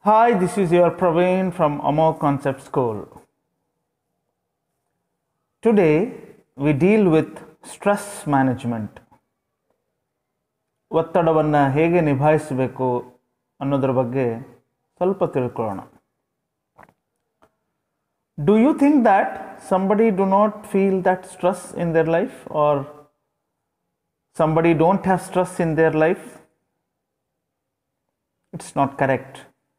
Hi, this is your Praveen from Amo Concept School. Today we deal with stress management. ಒತ್ತಡವನ್ನು ಹೇಗೆ ನಿಭಾಯಿಸಬೇಕು ಅನ್ನೋದ್ರ ಬಗ್ಗೆ ಸ್ವಲ್ಪ ತಿಳ್ಕೊಳ್ಳೋಣ do you think that somebody do not feel that stress in their life or somebody don't have stress in their life it's not correct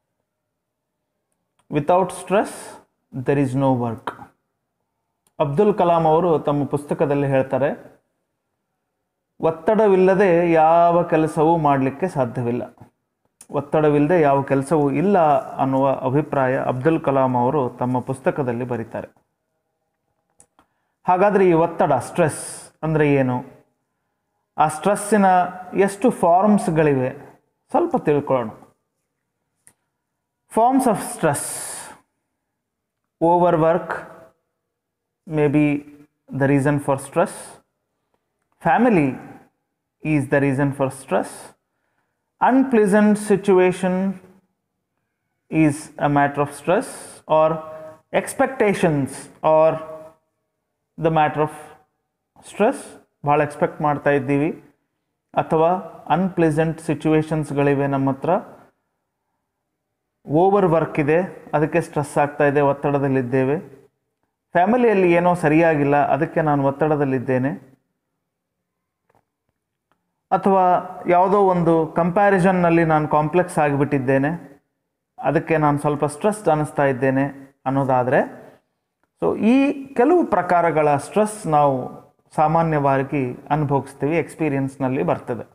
without stress there is no work Abdul Kalam ಅವರು ತಮ್ಮ ಪುಸ್ತಕದಲ್ಲಿ ಹೇಳ್ತಾರೆ ಒತ್ತಡವಿಲ್ಲದೆ ಯಾವ ಕೆಲಸವೂ ಮಾಡಲಿಕ್ಕೆ ಸಾಧ್ಯವಿಲ್ಲ ಒತ್ತಡವಿಲ್ಲದೆ ಯಾವ ಕೆಲಸವೂ ಇಲ್ಲ ಅನ್ನುವ ಅಭಿಪ್ರಾಯ ಅಬ್ದುಲ್ ಕಲಾಂ ಅವರು ತಮ್ಮ ಪುಸ್ತಕದಲ್ಲಿ ಬರೀತಾರೆ ಹಾಗಾದರೆ ಈ ಒತ್ತಡ ಸ್ಟ್ರೆಸ್ ಅಂದರೆ ಏನು ಆ ಸ್ಟ್ರೆಸ್ಸಿನ ಎಷ್ಟು ಫಾರ್ಮ್ಸ್ಗಳಿವೆ ಸ್ವಲ್ಪ ತಿಳ್ಕೊಳ್ಳೋಣ forms of stress over work may be the reason for stress family is the reason for stress unpleasant situation is a matter of stress or expectations or the matter of stress ಭಾಳ expect ಮಾಡ್ತಾ ಇದ್ದೀವಿ ಅಥವಾ unpleasant ಸಿಚುವೇಶನ್ಸ್ಗಳಿವೆ ನಮ್ಮ ಹತ್ರ over work ಇದೆ ಅದಕ್ಕೆ stress ಆಗ್ತಾ ಇದೆ ಒತ್ತಡದಲ್ಲಿದ್ದೇವೆ ಫ್ಯಾಮಿಲಿಯಲ್ಲಿ ಏನೋ ಸರಿಯಾಗಿಲ್ಲ ಅದಕ್ಕೆ ನಾನು ಒತ್ತಡದಲ್ಲಿದ್ದೇನೆ ಅಥವಾ ಯಾವುದೋ ಒಂದು ಕಂಪ್ಯಾರಿಸನ್ನಲ್ಲಿ ನಾನು ಕಾಂಪ್ಲೆಕ್ಸ್ ಆಗಿಬಿಟ್ಟಿದ್ದೇನೆ ಅದಕ್ಕೆ ನಾನು ಸ್ವಲ್ಪ ಸ್ಟ್ರೆಸ್ ಅನ್ನಿಸ್ತಾ ಇದ್ದೇನೆ ಅನ್ನೋದಾದರೆ ಸೊ ಈ ಕೆಲವು ಪ್ರಕಾರಗಳ ಸ್ಟ್ರೆಸ್ ನಾವು ಸಾಮಾನ್ಯವಾಗಿ ಅನುಭವಿಸ್ತೀವಿ ಎಕ್ಸ್ಪೀರಿಯನ್ಸ್ನಲ್ಲಿ ಬರ್ತದೆ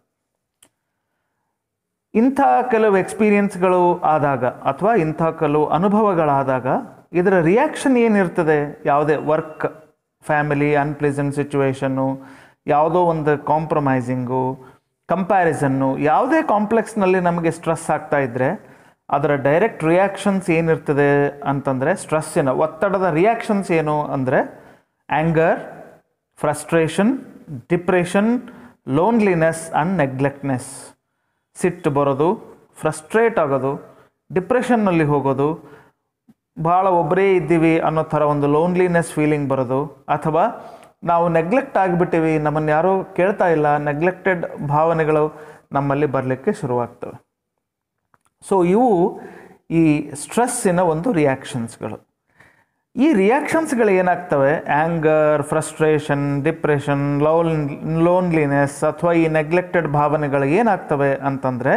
ಇಂಥ ಕೆಲವು ಎಕ್ಸ್ಪೀರಿಯನ್ಸ್ಗಳು ಆದಾಗ ಅಥವಾ ಇಂಥ ಕೆಲವು ಅನುಭವಗಳಾದಾಗ ಇದರ ರಿಯಾಕ್ಷನ್ ಏನಿರ್ತದೆ ಯಾವುದೇ ವರ್ಕ್ ಫ್ಯಾಮಿಲಿ ಅನ್ಪ್ಲೆಸೆಂಟ್ ಸಿಚುವೇಶನ್ನು ಯಾವುದೋ ಒಂದು ಕಾಂಪ್ರಮೈಸಿಂಗು ಕಂಪ್ಯಾರಿಸನ್ನು ಯಾವುದೇ ಕಾಂಪ್ಲೆಕ್ಸ್ನಲ್ಲಿ ನಮಗೆ ಸ್ಟ್ರೆಸ್ ಆಗ್ತಾ ಇದ್ದರೆ ಅದರ ಡೈರೆಕ್ಟ್ ರಿಯಾಕ್ಷನ್ಸ್ ಏನಿರ್ತದೆ ಅಂತಂದರೆ ಸ್ಟ್ರೆಸ್ಸಿನ ಒತ್ತಡದ ರಿಯಾಕ್ಷನ್ಸ್ ಏನು ಅಂದರೆ anger frustration depression loneliness and neglectness ಸಿಟ್ಟು ಬರೋದು ಫ್ರಸ್ಟ್ರೇಟ್ ಆಗೋದು ಡಿಪ್ರೆಷನ್ನಲ್ಲಿ ಹೋಗೋದು ಭಾಳ ಒಬ್ಬರೇ ಇದ್ದೀವಿ ಅನ್ನೋ ಥರ ಒಂದು ಲೋನ್ಲಿನೆಸ್ ಫೀಲಿಂಗ್ ಬರೋದು ಅಥವಾ ನಾವು ನೆಗ್ಲೆಕ್ಟ್ ಆಗಿಬಿಟ್ಟಿವಿ ನಮ್ಮನ್ನು ಯಾರೂ ಕೇಳ್ತಾ ಇಲ್ಲ ನೆಗ್ಲೆಕ್ಟೆಡ್ ಭಾವನೆಗಳು ನಮ್ಮಲ್ಲಿ ಬರಲಿಕ್ಕೆ ಶುರುವಾಗ್ತವೆ ಸೊ ಇವು ಈ ಸ್ಟ್ರೆಸ್ಸಿನ ಒಂದು ರಿಯಾಕ್ಷನ್ಸ್ಗಳು ಈ ರಿಯಾಕ್ಷನ್ಸ್ಗಳು ಏನಾಗ್ತವೆ anger frustration depression lone loneliness ಅಥವಾ ಈ ನೆಗ್ಲೆಕ್ಟೆಡ್ ಭಾವನೆಗಳು ಏನಾಗ್ತವೆ ಅಂತಂದರೆ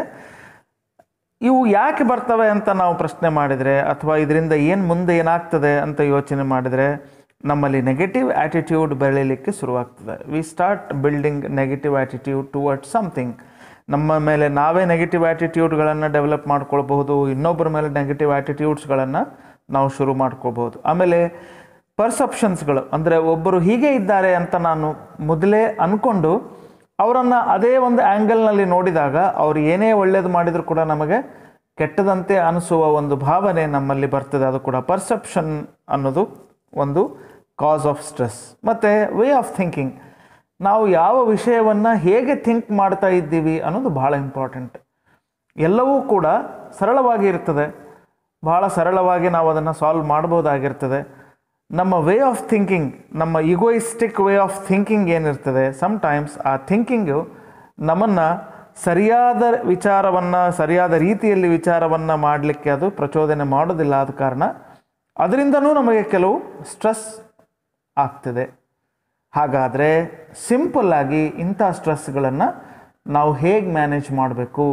ಇವು ಯಾಕೆ ಬರ್ತವೆ ಅಂತ ನಾವು ಪ್ರಶ್ನೆ ಮಾಡಿದರೆ ಅಥವಾ ಇದರಿಂದ ಏನು ಮುಂದೆ ಏನಾಗ್ತದೆ ಅಂತ ಯೋಚನೆ ಮಾಡಿದರೆ ನಮ್ಮಲ್ಲಿ ನೆಗೆಟಿವ್ ಆ್ಯಟಿಟ್ಯೂಡ್ ಬೆಳೀಲಿಕ್ಕೆ ಶುರುವಾಗ್ತದೆ we start building negative attitude towards something ನಮ್ಮ ಮೇಲೆ ನಾವೇ ನೆಗೆಟಿವ್ ಆ್ಯಟಿಟ್ಯೂಡ್ಗಳನ್ನು ಡೆವಲಪ್ ಮಾಡ್ಕೊಳ್ಬಹುದು ಇನ್ನೊಬ್ಬರ ಮೇಲೆ ನೆಗೆಟಿವ್ ಆ್ಯಟಿಟ್ಯೂಡ್ಸ್ಗಳನ್ನು ನಾವು ಶುರು ಮಾಡ್ಕೊಳ್ಬಹುದು ಆಮೇಲೆ ಪರ್ಸೆಪ್ಷನ್ಸ್ಗಳು ಅಂದರೆ ಒಬ್ಬರು ಹೀಗೆ ಇದ್ದಾರೆ ಅಂತ ನಾನು ಮೊದಲೇ ಅಂದ್ಕೊಂಡು ಅವರನ್ನು ಅದೇ ಒಂದು ಆ್ಯಂಗಲ್ನಲ್ಲಿ ನೋಡಿದಾಗ ಅವ್ರು ಏನೇ ಒಳ್ಳೇದು ಮಾಡಿದರೂ ಕೂಡ ನಮಗೆ ಕೆಟ್ಟದಂತೆ ಅನಿಸುವ ಒಂದು ಭಾವನೆ ನಮ್ಮಲ್ಲಿ ಬರ್ತದೆ ಅದು ಕೂಡ ಪರ್ಸೆಪ್ಷನ್ ಅನ್ನೋದು ಒಂದು ಕಾಸ್ ಆಫ್ ಸ್ಟ್ರೆಸ್ ಮತ್ತು ವೇ ಆಫ್ ಥಿಂಕಿಂಗ್ ನಾವು ಯಾವ ವಿಷಯವನ್ನು ಹೇಗೆ ಥಿಂಕ್ ಮಾಡ್ತಾ ಇದ್ದೀವಿ ಅನ್ನೋದು ಭಾಳ ಇಂಪಾರ್ಟೆಂಟ್ ಎಲ್ಲವೂ ಕೂಡ ಸರಳವಾಗಿ ಇರ್ತದೆ ಭಾಳ ಸರಳವಾಗಿ ನಾವು ಅದನ್ನು ಸಾಲ್ವ್ ಮಾಡ್ಬೋದಾಗಿರ್ತದೆ ನಮ್ಮ ವೇ ಆಫ್ ಥಿಂಕಿಂಗ್ ನಮ್ಮ ಇಗೋಯಿಸ್ಟಿಕ್ ವೇ ಆಫ್ ಥಿಂಕಿಂಗ್ ಏನಿರ್ತದೆ ಸಮ್ಟೈಮ್ಸ್ ಆ ಥಿಂಕಿಂಗು ನಮ್ಮನ್ನು ಸರಿಯಾದ ವಿಚಾರವನ್ನು ಸರಿಯಾದ ರೀತಿಯಲ್ಲಿ ವಿಚಾರವನ್ನು ಮಾಡಲಿಕ್ಕೆ ಅದು ಪ್ರಚೋದನೆ ಮಾಡೋದಿಲ್ಲ ಆದ ಕಾರಣ ಅದರಿಂದನೂ ನಮಗೆ ಕೆಲವು ಸ್ಟ್ರೆಸ್ ಆಗ್ತದೆ ಹಾಗಾದರೆ ಸಿಂಪಲ್ಲಾಗಿ ಇಂಥ ಸ್ಟ್ರೆಸ್ಗಳನ್ನು ನಾವು ಹೇಗೆ ಮ್ಯಾನೇಜ್ ಮಾಡಬೇಕು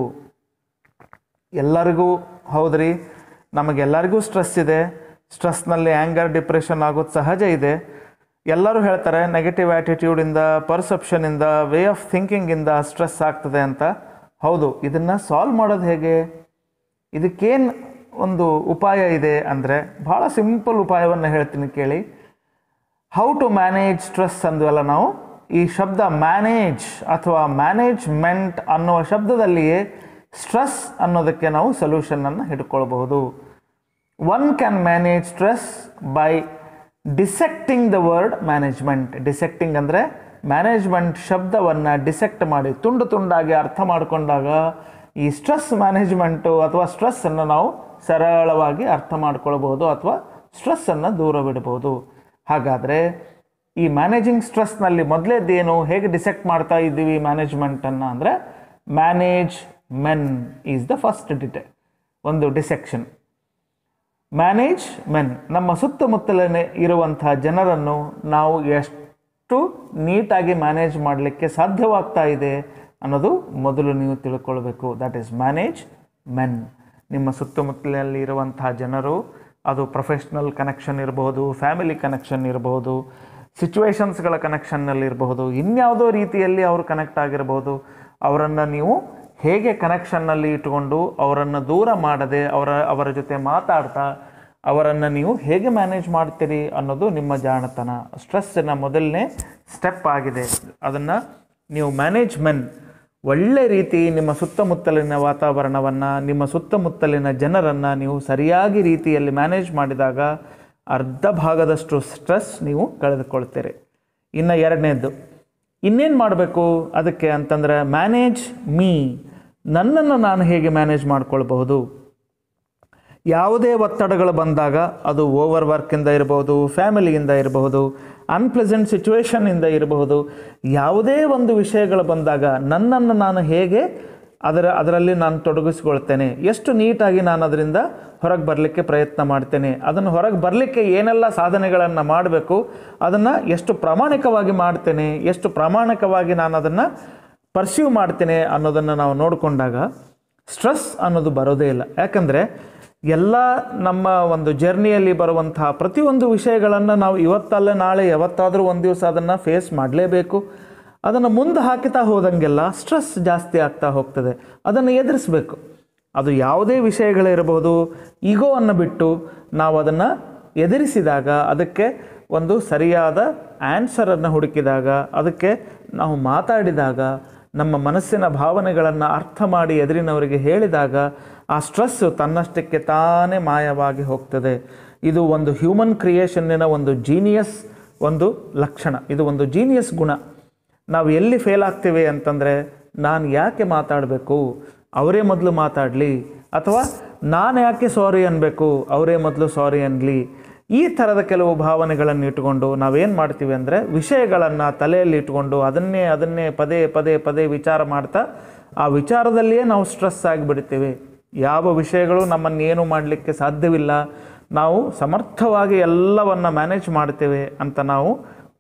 ಎಲ್ಲರಿಗೂ ಹೌದ್ರಿ ನಮಗೆಲ್ಲರಿಗೂ ಸ್ಟ್ರೆಸ್ ಇದೆ ಸ್ಟ್ರೆಸ್ನಲ್ಲಿ ಆ್ಯಂಗರ್ ಡಿಪ್ರೆಷನ್ ಆಗೋದು ಸಹಜ ಇದೆ ಎಲ್ಲರೂ ಹೇಳ್ತಾರೆ ನೆಗೆಟಿವ್ ಆ್ಯಟಿಟ್ಯೂಡಿಂದ ಪರ್ಸೆಪ್ಷನಿಂದ ವೇ ಆಫ್ ಥಿಂಕಿಂಗಿಂದ ಸ್ಟ್ರೆಸ್ ಆಗ್ತದೆ ಅಂತ ಹೌದು ಇದನ್ನು ಸಾಲ್ವ್ ಮಾಡೋದು ಹೇಗೆ ಇದಕ್ಕೇನು ಒಂದು ಉಪಾಯ ಇದೆ ಅಂದರೆ ಭಾಳ ಸಿಂಪಲ್ ಉಪಾಯವನ್ನು ಹೇಳ್ತೀನಿ ಕೇಳಿ ಹೌ ಟು ಮ್ಯಾನೇಜ್ ಸ್ಟ್ರೆಸ್ ಅಂದ್ವಲ್ಲ ನಾವು ಈ ಶಬ್ದ ಮ್ಯಾನೇಜ್ ಅಥವಾ ಮ್ಯಾನೇಜ್ಮೆಂಟ್ ಅನ್ನುವ ಶಬ್ದದಲ್ಲಿಯೇ ಸ್ಟ್ರೆಸ್ ಅನ್ನೋದಕ್ಕೆ ನಾವು ಸೊಲ್ಯೂಷನನ್ನು ಹಿಡ್ಕೊಳ್ಬಹುದು one can manage stress by dissecting the word management dissecting ಅಂದರೆ ಮ್ಯಾನೇಜ್ಮೆಂಟ್ ಶಬ್ದವನ್ನು ಡಿಸೆಕ್ಟ್ ಮಾಡಿ ತುಂಡು ತುಂಡಾಗಿ ಅರ್ಥ ಮಾಡಿಕೊಂಡಾಗ ಈ ಸ್ಟ್ರೆಸ್ ಮ್ಯಾನೇಜ್ಮೆಂಟು ಅಥವಾ ಸ್ಟ್ರೆಸ್ಸನ್ನು ನಾವು ಸರಳವಾಗಿ ಅರ್ಥ ಮಾಡ್ಕೊಳ್ಬೋದು ಅಥವಾ ಸ್ಟ್ರೆಸ್ಸನ್ನು ದೂರವಿಡ್ಬೋದು ಹಾಗಾದರೆ ಈ ಮ್ಯಾನೇಜಿಂಗ್ ಸ್ಟ್ರೆಸ್ನಲ್ಲಿ ಮೊದಲೇದೇನು ಹೇಗೆ ಡಿಸೆಕ್ಟ್ ಮಾಡ್ತಾ ಇದ್ದೀವಿ ಮ್ಯಾನೇಜ್ಮೆಂಟನ್ನು ಅಂದರೆ manage men is the first ಡಿಟೆ ಒಂದು ಡಿಸೆಕ್ಷನ್ ಮ್ಯಾನೇಜ್ ಮೆನ್ ನಮ್ಮ ಸುತ್ತಮುತ್ತಲೇ ಇರುವಂಥ ಜನರನ್ನು ನಾವು ಎಷ್ಟು ನೀಟಾಗಿ ಮ್ಯಾನೇಜ್ ಮಾಡಲಿಕ್ಕೆ ಸಾಧ್ಯವಾಗ್ತಾ ಇದೆ ಅನ್ನೋದು ಮೊದಲು ನೀವು ತಿಳ್ಕೊಳ್ಬೇಕು ದಟ್ ಈಸ್ ಮ್ಯಾನೇಜ್ ಮೆನ್ ನಿಮ್ಮ ಸುತ್ತಮುತ್ತಲಲ್ಲಿ ಇರುವಂತಹ ಜನರು ಅದು ಪ್ರೊಫೆಷ್ನಲ್ ಕನೆಕ್ಷನ್ ಇರಬಹುದು ಫ್ಯಾಮಿಲಿ ಕನೆಕ್ಷನ್ ಇರಬಹುದು ಸಿಚುವೇಶನ್ಸ್ಗಳ ಕನೆಕ್ಷನ್ನಲ್ಲಿ ಇರಬಹುದು ಇನ್ಯಾವುದೋ ರೀತಿಯಲ್ಲಿ ಅವರು ಕನೆಕ್ಟ್ ಆಗಿರಬಹುದು ಅವರನ್ನು ನೀವು ಹೇಗೆ ಕನೆಕ್ಷನ್ನಲ್ಲಿ ಇಟ್ಟುಕೊಂಡು ಅವರನ್ನು ದೂರ ಮಾಡದೆ ಅವರ ಅವರ ಜೊತೆ ಮಾತಾಡ್ತಾ ಅವರನ್ನು ನೀವು ಹೇಗೆ ಮ್ಯಾನೇಜ್ ಮಾಡ್ತೀರಿ ಅನ್ನೋದು ನಿಮ್ಮ ಜಾಣತನ ಸ್ಟ್ರೆಸ್ಸಿನ ಮೊದಲನೇ ಸ್ಟೆಪ್ ಆಗಿದೆ ಅದನ್ನು ನೀವು ಮ್ಯಾನೇಜ್ಮೆನ್ ಒಳ್ಳೆ ರೀತಿ ನಿಮ್ಮ ಸುತ್ತಮುತ್ತಲಿನ ವಾತಾವರಣವನ್ನು ನಿಮ್ಮ ಸುತ್ತಮುತ್ತಲಿನ ಜನರನ್ನು ನೀವು ಸರಿಯಾಗಿ ರೀತಿಯಲ್ಲಿ ಮ್ಯಾನೇಜ್ ಮಾಡಿದಾಗ ಅರ್ಧ ಭಾಗದಷ್ಟು ಸ್ಟ್ರೆಸ್ ನೀವು ಕಳೆದುಕೊಳ್ತೀರಿ ಇನ್ನು ಎರಡನೇದ್ದು ಇನ್ನೇನು ಮಾಡಬೇಕು ಅದಕ್ಕೆ ಅಂತಂದರೆ ಮ್ಯಾನೇಜ್ ಮೀ ನನ್ನನ್ನು ನಾನು ಹೇಗೆ ಮ್ಯಾನೇಜ್ ಮಾಡ್ಕೊಳ್ಬಹುದು ಯಾವುದೇ ಒತ್ತಡಗಳು ಬಂದಾಗ ಅದು ಓವರ್ ವರ್ಕಿಂದ ಇರಬಹುದು ಫ್ಯಾಮಿಲಿಯಿಂದ ಇರಬಹುದು ಅನ್ಪ್ಲೆಸೆಂಟ್ ಸಿಚುವೇಶನ್ನಿಂದ ಇರಬಹುದು ಯಾವುದೇ ಒಂದು ವಿಷಯಗಳು ಬಂದಾಗ ನನ್ನನ್ನು ನಾನು ಹೇಗೆ ಅದರ ಅದರಲ್ಲಿ ನಾನು ತೊಡಗಿಸ್ಕೊಳ್ತೇನೆ ಎಷ್ಟು ನೀಟಾಗಿ ನಾನು ಅದರಿಂದ ಹೊರಗೆ ಬರಲಿಕ್ಕೆ ಪ್ರಯತ್ನ ಮಾಡ್ತೇನೆ ಅದನ್ನು ಹೊರಗೆ ಬರಲಿಕ್ಕೆ ಏನೆಲ್ಲ ಸಾಧನೆಗಳನ್ನು ಮಾಡಬೇಕು ಅದನ್ನು ಎಷ್ಟು ಪ್ರಾಮಾಣಿಕವಾಗಿ ಮಾಡ್ತೇನೆ ಎಷ್ಟು ಪ್ರಾಮಾಣಿಕವಾಗಿ ನಾನು ಅದನ್ನು ಪರ್ಸ್ಯೂ ಮಾಡ್ತೇನೆ ಅನ್ನೋದನ್ನು ನಾವು ನೋಡಿಕೊಂಡಾಗ ಸ್ಟ್ರೆಸ್ ಅನ್ನೋದು ಬರೋದೇ ಇಲ್ಲ ಯಾಕಂದರೆ ಎಲ್ಲ ನಮ್ಮ ಒಂದು ಜರ್ನಿಯಲ್ಲಿ ಬರುವಂತಹ ಪ್ರತಿಯೊಂದು ವಿಷಯಗಳನ್ನು ನಾವು ಇವತ್ತಲ್ಲ ನಾಳೆ ಯಾವತ್ತಾದರೂ ಒಂದು ದಿವಸ ಅದನ್ನು ಫೇಸ್ ಮಾಡಲೇಬೇಕು ಅದನ್ನು ಮುಂದೆ ಹಾಕಿತಾ ಹೋದಂಗೆಲ್ಲ ಸ್ಟ್ರೆಸ್ ಜಾಸ್ತಿ ಆಗ್ತಾ ಹೋಗ್ತದೆ ಅದನ್ನು ಎದುರಿಸಬೇಕು ಅದು ಯಾವುದೇ ವಿಷಯಗಳಿರಬಹುದು ಈಗೋವನ್ನು ಬಿಟ್ಟು ನಾವು ಅದನ್ನು ಎದುರಿಸಿದಾಗ ಅದಕ್ಕೆ ಒಂದು ಸರಿಯಾದ ಆನ್ಸರನ್ನು ಹುಡುಕಿದಾಗ ಅದಕ್ಕೆ ನಾವು ಮಾತಾಡಿದಾಗ ನಮ್ಮ ಮನಸ್ಸಿನ ಭಾವನೆಗಳನ್ನು ಅರ್ಥ ಮಾಡಿ ಎದುರಿನವರಿಗೆ ಹೇಳಿದಾಗ ಆ ಸ್ಟ್ರೆಸ್ಸು ತನ್ನಷ್ಟಕ್ಕೆ ತಾನೇ ಮಾಯವಾಗಿ ಹೋಗ್ತದೆ ಇದು ಒಂದು ಹ್ಯೂಮನ್ ಕ್ರಿಯೇಷನ್ನಿನ ಒಂದು ಜೀನಿಯಸ್ ಒಂದು ಲಕ್ಷಣ ಇದು ಒಂದು ಜೀನಿಯಸ್ ಗುಣ ನಾವು ಎಲ್ಲಿ ಫೇಲ್ ಆಗ್ತೇವೆ ಅಂತಂದರೆ ನಾನು ಯಾಕೆ ಮಾತಾಡಬೇಕು ಅವರೇ ಮೊದಲು ಮಾತಾಡಲಿ ಅಥವಾ ನಾನು ಯಾಕೆ ಸಾರಿ ಅನ್ಬೇಕು ಅವರೇ ಮೊದಲು ಸಾರಿ ಅನ್ಲಿ ಈ ಥರದ ಕೆಲವು ಭಾವನೆಗಳನ್ನು ಇಟ್ಕೊಂಡು ನಾವೇನು ಮಾಡ್ತೀವಿ ಅಂದರೆ ವಿಷಯಗಳನ್ನು ತಲೆಯಲ್ಲಿ ಇಟ್ಕೊಂಡು ಅದನ್ನೇ ಅದನ್ನೇ ಪದೇ ಪದೇ ಪದೇ ವಿಚಾರ ಮಾಡ್ತಾ ಆ ವಿಚಾರದಲ್ಲಿಯೇ ನಾವು ಸ್ಟ್ರೆಸ್ ಆಗಿಬಿಡ್ತೀವಿ ಯಾವ ವಿಷಯಗಳು ನಮ್ಮನ್ನು ಏನು ಮಾಡಲಿಕ್ಕೆ ಸಾಧ್ಯವಿಲ್ಲ ನಾವು ಸಮರ್ಥವಾಗಿ ಎಲ್ಲವನ್ನ ಮ್ಯಾನೇಜ್ ಮಾಡ್ತೇವೆ ಅಂತ ನಾವು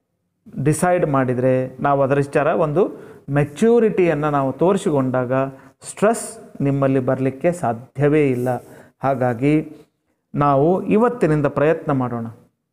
ಡಿಸೈಡ್ ಮಾಡಿದರೆ ನಾವು ಅದರ ವಿಚಾರ ಒಂದು ಮೆಚ್ಯೂರಿಟಿಯನ್ನು ನಾವು ತೋರಿಸಿಕೊಂಡಾಗ ಸ್ಟ್ರೆಸ್ ನಿಮ್ಮಲ್ಲಿ ಬರಲಿಕ್ಕೆ ಸಾಧ್ಯವೇ ಇಲ್ಲ ಹಾಗಾಗಿ ನಾವು ಇವತ್ತಿನಿಂದ ಪ್ರಯತ್ನ ಮಾಡೋಣ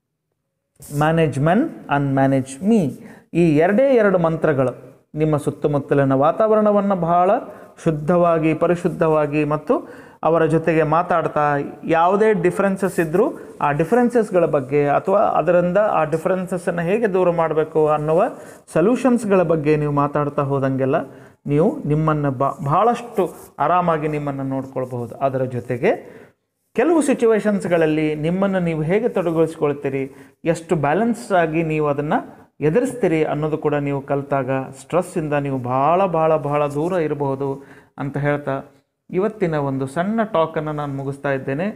manage men and manage me ಈ ಎರಡೇ ಎರಡು ಮಂತ್ರಗಳು ನಿಮ್ಮ ಸುತ್ತಮುತ್ತಲಿನ ವಾತಾವರಣವನ್ನು ಬಹಳ ಶುದ್ಧವಾಗಿ ಪರಿಶುದ್ಧವಾಗಿ ಮತ್ತು ಅವರ ಜೊತೆಗೆ ಮಾತಾಡ್ತಾ ಯಾವುದೇ ಡಿಫ್ರೆನ್ಸಸ್ ಇದ್ದರೂ ಆ ಡಿಫ್ರೆನ್ಸಸ್ಗಳ ಬಗ್ಗೆ ಅಥವಾ ಅದರಿಂದ ಆ ಡಿಫ್ರೆನ್ಸಸ್ಸನ್ನು ಹೇಗೆ ದೂರ ಮಾಡಬೇಕು ಅನ್ನುವ ಸೊಲ್ಯೂಷನ್ಸ್ಗಳ ಬಗ್ಗೆ ನೀವು ಮಾತಾಡ್ತಾ ಹೋದಂಗೆಲ್ಲ ನೀವು ನಿಮ್ಮನ್ನು ಬ ಬಹಳಷ್ಟು ಆರಾಮಾಗಿ ನಿಮ್ಮನ್ನು ನೋಡ್ಕೊಳ್ಬಹುದು ಅದರ ಜೊತೆಗೆ ಕೆಲವು ಸಿಚುವೇಶನ್ಸ್ಗಳಲ್ಲಿ ನಿಮ್ಮನ್ನು ನೀವು ಹೇಗೆ ತೊಡಗಿಸ್ಕೊಳ್ತೀರಿ ಎಷ್ಟು ಬ್ಯಾಲೆನ್ಸ್ ಆಗಿ ನೀವು ಅದನ್ನು ಎದುರಿಸ್ತೀರಿ ಅನ್ನೋದು ಕೂಡ ನೀವು ಕಲಿತಾಗ ಸ್ಟ್ರೆಸ್ಸಿಂದ ನೀವು ಭಾಳ ಭಾಳ ಬಹಳ ದೂರ ಇರಬಹುದು ಅಂತ ಹೇಳ್ತಾ ಇವತ್ತಿನ ಒಂದು ಸಣ್ಣ ಟಾಕನ್ನು ನಾನು ಮುಗಿಸ್ತಾ ಇದ್ದೇನೆ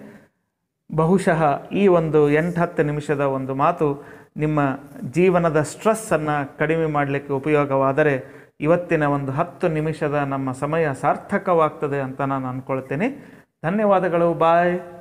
ಬಹುಶಃ ಈ ಒಂದು ಎಂಟು ಹತ್ತು ನಿಮಿಷದ ಒಂದು ಮಾತು ನಿಮ್ಮ ಜೀವನದ ಸ್ಟ್ರೆಸ್ಸನ್ನು ಕಡಿಮೆ ಮಾಡಲಿಕ್ಕೆ ಉಪಯೋಗವಾದರೆ ಇವತ್ತಿನ ಒಂದು ಹತ್ತು ನಿಮಿಷದ ನಮ್ಮ ಸಮಯ ಸಾರ್ಥಕವಾಗ್ತದೆ ಅಂತ ನಾನು ಅಂದ್ಕೊಳ್ತೇನೆ ಧನ್ಯವಾದಗಳು ಬಾಯ್